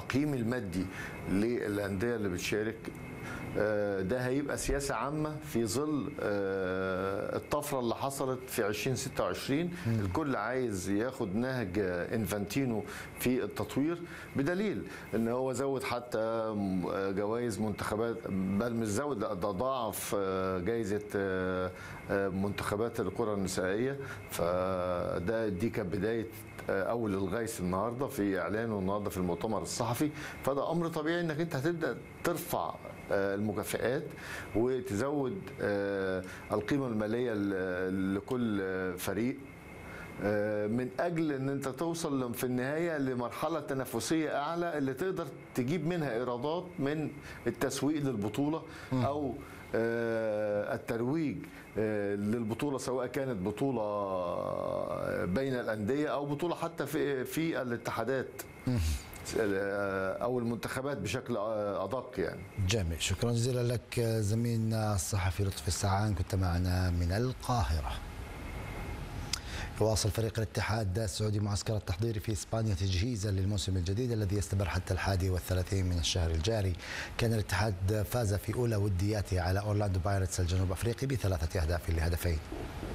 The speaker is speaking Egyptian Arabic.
التقييم المادي للانديه اللي بتشارك آه، ده هيبقى سياسة عامة في ظل آه، الطفرة اللي حصلت في 2026 الكل عايز ياخد نهج انفانتينو في التطوير بدليل ان هو زود حتى م- جوائز منتخبات بل مش زود لا ده ضاعف آه، جايزة آه، آه، منتخبات الكرة النسائية فده دي كانت بداية اول الغيث النهارده في اعلانه النهارده في المؤتمر الصحفي فده امر طبيعي انك انت هتبدا ترفع آه، المكافئات وتزود آه، القيمه الماليه ل- لكل آه، فريق آه، من اجل ان انت توصل في النهايه لمرحله تنافسيه اعلى اللي تقدر تجيب منها ايرادات من التسويق للبطوله او آه، الترويج آه، للبطوله سواء كانت بطوله آه، بين الانديه او بطوله حتى في في الاتحادات آه، او المنتخبات بشكل آه، ادق يعني جميل شكرا جزيلا لك زميلنا الصحفي لطفي السعان كنت معنا من القاهرة يواصل فريق الاتحاد السعودي معسكر التحضيري في اسبانيا تجهيزا للموسم الجديد الذي يستمر حتى الحادي والثلاثين من الشهر الجاري كان الاتحاد فاز في اولى ودياته على اورلاندو بايرتس الجنوب افريقي بثلاثه اهداف لهدفين